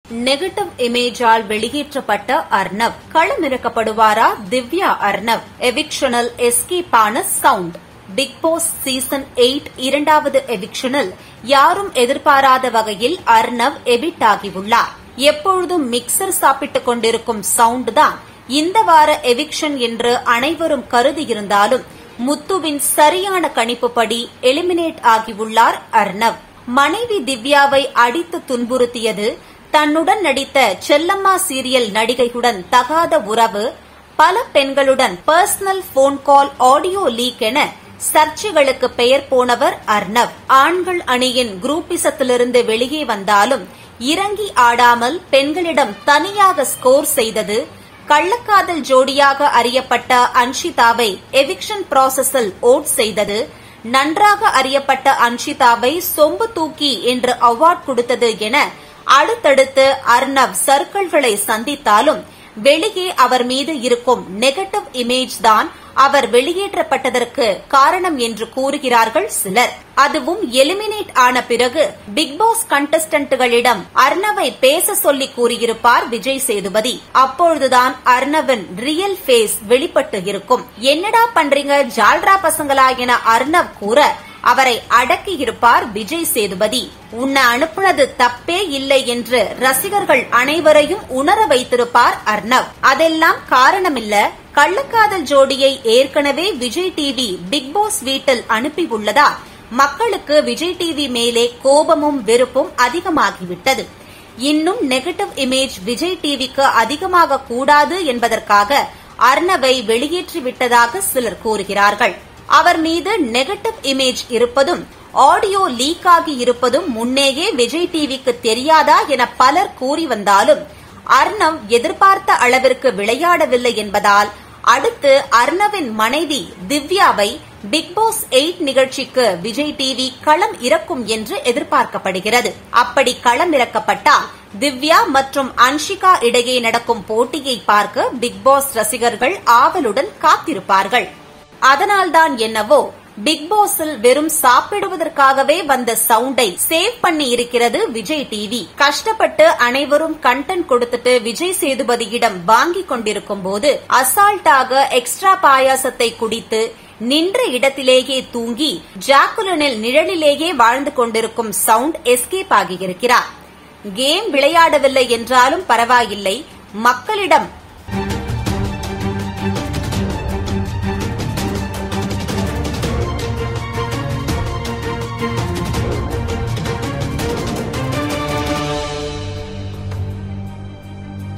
negative இமேஜால் வெளியேற்றப்பட்ட அர்ணவ் களமிறக்கப்படுவாரா திவ்யா அர்ணவ் எவிக்ஷனல் எஸ்கேப் ஆன sound Bigg Boss season eight இரண்டாவது எவிக்ஷனில் யாரும் எதிர்பாராத வகையில் அர்ணவ் எபிட் ஆகியுள்ளார் எப்பொழுதும் மிக்சர் சாப்பிட்டுக் கொண்டிருக்கும் சவுண்ட் தான் இந்த வார எவிக்ஷன் என்று அனைவரும் கருதியிருந்தாலும் முத்துவின் சரியான கணிப்புப்படி எலிமினேட் ஆகியுள்ளார் அர்ணவ் மனைவி திவ்யாவை அடித்து துன்புறுத்தியது தன்னுடன் நடித்த செல்லம்மா சீரியல் நடிகையுடன் தகாத உறவு பல பெண்களுடன் personal phone call audio leak என சர்ச்சைகளுக்கு பெயர் போனவர் அர்ணவ் ஆண்கள் அணியின் குரூப்பிசத்திலிருந்து வெளியே வந்தாலும் இறங்கி ஆடாமல் பெண்களிடம் தனியாக ஸ்கோர் செய்தது கள்ளக்காதல் ஜோடியாக அறியப்பட்ட அன்ஷிதாவை எவிக்ஷன் ப்ராசஸில் ஓட் செய்தது நன்றாக அறியப்பட்ட அன்ஷிதாவை சொம்பு தூக்கி என்று அவார்ட் கொடுத்தது என அடுத்தடுத்து அர்ணவ் சர்க்கிள்களை சந்தித்தாலும் வெளியே அவர் மீது இருக்கும் நெகட்டிவ் இமேஜ் தான் அவர் வெளியேற்றப்பட்டதற்கு காரணம் என்று கூறுகிறார்கள் சிலர் அதுவும் எலிமினேட் ஆன பிறகு பிக் பாஸ் கண்டஸ்டன்ட்டுகளிடம் அர்ணவை பேச சொல்லி கூறியிருப்பார் விஜய் சேதுபதி அப்பொழுதுதான் அர்ணவின் ரியல் ஃபேஸ் வெளிப்பட்டு இருக்கும் என்னடா பண்றீங்க ஜால்ரா பசங்களா என அர்ணவ் கூற அவரை அடக்கியிருப்பார் விஜய் சேதுபதி உன்னை அனுப்புனது தப்பே இல்லை என்று ரசிகர்கள் அனைவரையும் உணர வைத்திருப்பார் அர்ணவ் அதெல்லாம் காரணமில்ல கள்ளக்காதல் ஜோடியை ஏற்கனவே விஜய் டிவி பிக் பாஸ் வீட்டில் அனுப்பியுள்ளதா மக்களுக்கு விஜய் டிவி மேலே கோபமும் வெறுப்பும் அதிகமாகிவிட்டது இன்னும் நெகட்டிவ் இமேஜ் விஜய் டிவிக்கு அதிகமாக கூடாது என்பதற்காக அர்ணவை வெளியேற்றிவிட்டதாக சிலர் கூறுகிறார்கள் அவர் மீது நெகட்டிவ் இமேஜ் இருப்பதும் ஆடியோ லீக் ஆகி இருப்பதும் முன்னேயே விஜய் டிவிக்கு தெரியாதா என பலர் கூறி வந்தாலும் அர்ணவ் எதிர்பார்த்த அளவிற்கு விளையாடவில்லை என்பதால் அடுத்து அர்ணவின் மனைவி திவ்யாவை பிக் பாஸ் எயிட் நிகழ்ச்சிக்கு விஜய் டிவி களம் இறக்கும் என்று எதிர்பார்க்கப்படுகிறது அப்படி களம் இறக்கப்பட்டால் திவ்யா மற்றும் அன்ஷிகா இடையே நடக்கும் போட்டியை பார்க்க பிக் பாஸ் ரசிகர்கள் ஆவலுடன் காத்திருப்பார்கள் அதனால்தான் என்னவோ பிக் பாஸில் வெறும் சாப்பிடுவதற்காகவே வந்த சவுண்டை சேவ் பண்ணி இருக்கிறது விஜய் டிவி கஷ்டப்பட்டு அனைவரும் கண்டென்ட் கொடுத்துட்டு விஜய் சேதுபதியிடம் வாங்கி கொண்டிருக்கும் போது அசால்ட்டாக எக்ஸ்ட்ரா பாயாசத்தை குடித்து நின்ற இடத்திலேயே தூங்கி ஜாக்குலனில் நிழலிலேயே வாழ்ந்து கொண்டிருக்கும் சவுண்ட் எஸ்கேப் ஆகியிருக்கிறார் கேம் விளையாடவில்லை என்றாலும் பரவாயில்லை மக்களிடம்